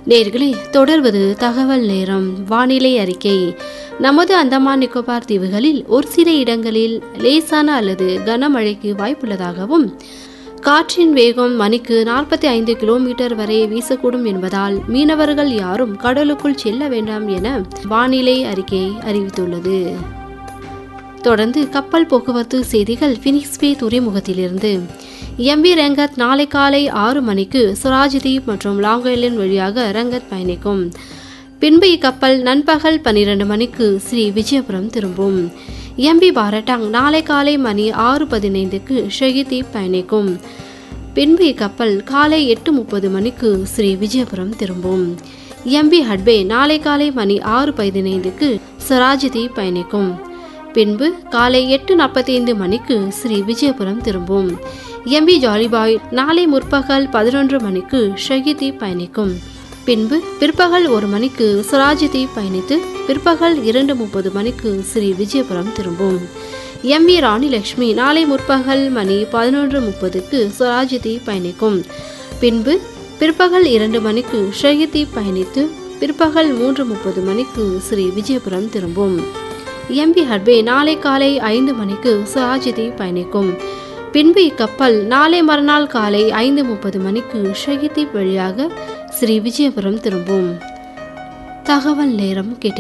நேர்களே தொடர்வது தகவல் நேரம் வானிலை அறிக்கை நமது அந்தமான் நிக்கோபார் தீவுகளில் ஒரு சில இடங்களில் லேசான அல்லது கனமழைக்கு வாய்ப்புள்ளதாகவும் காற்றின் வேகம் மணிக்கு நாற்பத்தி ஐந்து கிலோமீட்டர் வரை வீசக்கூடும் என்பதால் மீனவர்கள் யாரும் கடலுக்குள் செல்ல வேண்டாம் என வானிலை அறிக்கை அறிவித்துள்ளது தொடர்ந்து கப்பல் போக்குவரத்து செய்திகள் பினிக்ஸ் பே துறைமுகத்திலிருந்து எம்பி ரங்கத் நாளை காலை ஆறு மணிக்கு சுராஜ்தீப் மற்றும் லாங் ஐலண்ட் வழியாக ரங்கத் பயணிக்கும் பின்பு இக்கப்பல் நண்பகல் பன்னிரண்டு மணிக்கு ஸ்ரீ விஜயபுரம் திரும்பும் எம்பி பாரட்டாங் நாளை காலை மணி ஆறு பதினைந்துக்கு ஷஹிதீப் பயணிக்கும் பின்பு இக்கப்பல் காலை எட்டு முப்பது மணிக்கு ஸ்ரீ விஜயபுரம் திரும்பும் எம்பி ஹட்பே நாளை காலை மணி ஆறு பதினைந்துக்கு சுராஜ்தீப் பயணிக்கும் பின்பு காலை எட்டு நாற்பத்தைந்து மணிக்கு ஸ்ரீ விஜயபுரம் திரும்பும் எம்பி ஜாலிபாய் நாளை முற்பகல் பதினொன்று மணிக்கு ஷஹிதி பயணிக்கும் பின்பு பிற்பகல் ஒரு மணிக்கு சுராஜிதி பயணித்து பிற்பகல் இரண்டு முப்பது மணிக்கு ஸ்ரீ விஜயபுரம் திரும்பும் எம் வி ராணி லட்சுமி நாளை முற்பகல் மணி பதினொன்று முப்பதுக்கு சுராஜிதி பயணிக்கும் பின்பு பிற்பகல் இரண்டு மணிக்கு ஷஹிதி பயணித்து பிற்பகல் மூன்று முப்பது மணிக்கு ஸ்ரீ விஜயபுரம் திரும்பும் எம்பி ஹட்பே நாளை காலை ஐந்து மணிக்கு சுராஜிதி பயணிக்கும் பின்பு இக்கப்பல் நாளை மறுநாள் காலை ஐந்து முப்பது மணிக்கு ஷஹிதி வழியாக ஸ்ரீ விஜயபுரம் திரும்பும் தகவல் நேரம் கேட்டு